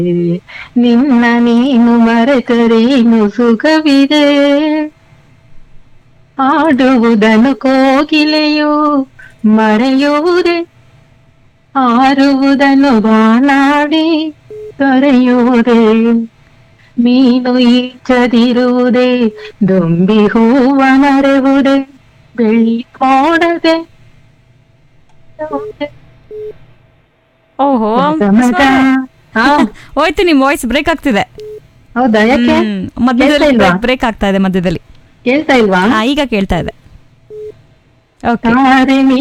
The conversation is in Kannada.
ನಿನ್ನ ನೀನು ಮರೆತರೇನು ಸುಖವಿದೆ ಆಡುವುದನ್ನು ಕೋಗಿಲೆಯು ಮರೆಯುವುದೇ ಆರುವುದನ್ನು ಬಾನಾಡಿ ತೊರೆಯುವುದೇ ಮೀನು ಈಚದಿರುವುದೇ ದುಂಬಿ ಹೂವ ಮರೆವುದೇ ಬೆಳ್ಳಿ ಮೋಡದೆ ಓಹೋ ಮಗ. ಹಾ ಹೋಯ್ತು ನಿಮ್ ವಾಯ್ಸ್ ಬ್ರೇಕ್ ಆಗ್ತಿದೆ ಹೌದಾ ಯಾಕೆ ಹ್ಮ್, ಮಧ್ಯದಲ್ಲಿ ಕೇಳ್ತಾ ಇಲ್ವಾ? ಬ್ರೇಕ್ ಆಗ್ತಾ ಇದೆ ಮಧ್ಯದಲ್ಲಿ ಕೇಳ್ತಾ ಇಲ್ವಾ ಹಾ ಈಗ ಕೇಳ್ತಾ ಇದೆ ಓಕೆ ತಾರೆ